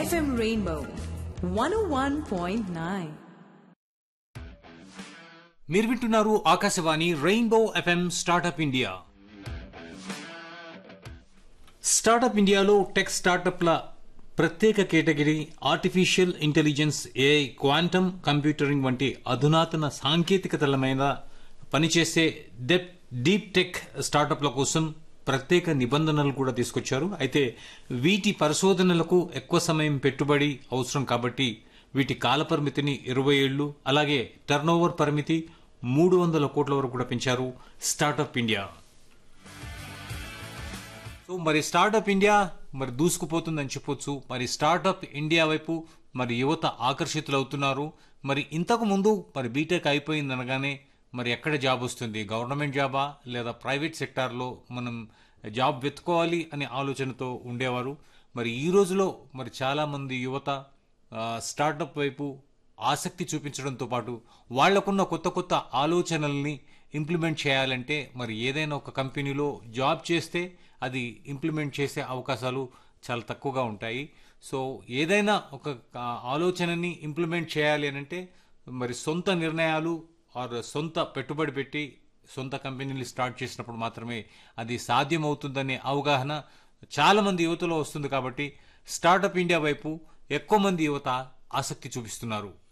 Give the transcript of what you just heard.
FM Rainbow 101.9. మీరు వింటున్నారు Akashvani rainbow FM startup India startup ఇండియాలో టెక్ స్టార్టప్ల ప్రత్యేక category artificial intelligence AI quantum computering వంటి అధునాతన సాంకేతికతల మీద పనిచేసే డెప్ డీప్ టెక్ స్టార్టప్ల కోసం ప్రత్యేక నిబంధనలు కూడా తీసుకొచ్చారు అయితే వీటి పరిశోధనలకు ఎక్కువ సమయం పెట్టుబడి అవసరం కాబట్టి వీటి కాలపరిమితిని ఇరవై ఏళ్లు అలాగే టర్నోవర్ పరిమితి మూడు వందల కోట్ల వరకు కూడా పెంచారు స్టార్టప్ ఇండియా సో మరి స్టార్టప్ ఇండియా మరి దూసుకుపోతుందని చెప్పొచ్చు మరి స్టార్టప్ ఇండియా వైపు మరి యువత ఆకర్షితులవుతున్నారు మరి ఇంతకు ముందు మరి బీటెక్ అయిపోయింది అనగానే మరి ఎక్కడ జాబ్ వస్తుంది గవర్నమెంట్ జాబా లేదా ప్రైవేట్ సెక్టార్లో మనం జాబ్ వెతుకోవాలి అనే ఆలోచనతో ఉండేవారు మరి ఈ రోజులో మరి చాలామంది యువత ఆ, స్టార్టప్ వైపు ఆసక్తి చూపించడంతో పాటు వాళ్లకున్న కొత్త కొత్త ఆలోచనల్ని ఇంప్లిమెంట్ చేయాలంటే మరి ఏదైనా ఒక కంపెనీలో జాబ్ చేస్తే అది ఇంప్లిమెంట్ చేసే అవకాశాలు చాలా తక్కువగా ఉంటాయి సో ఏదైనా ఒక ఆ, ఆలోచనని ఇంప్లిమెంట్ చేయాలి అని అంటే మరి సొంత నిర్ణయాలు ఆర్ సొంత పెట్టుబడి పెట్టి సొంత కంపెనీలు స్టార్ట్ చేసినప్పుడు మాత్రమే అది సాధ్యమవుతుందనే అవగాహన చాలా మంది యువతలో వస్తుంది కాబట్టి స్టార్టప్ ఇండియా వైపు ఎక్కువ మంది యువత ఆసక్తి చూపిస్తున్నారు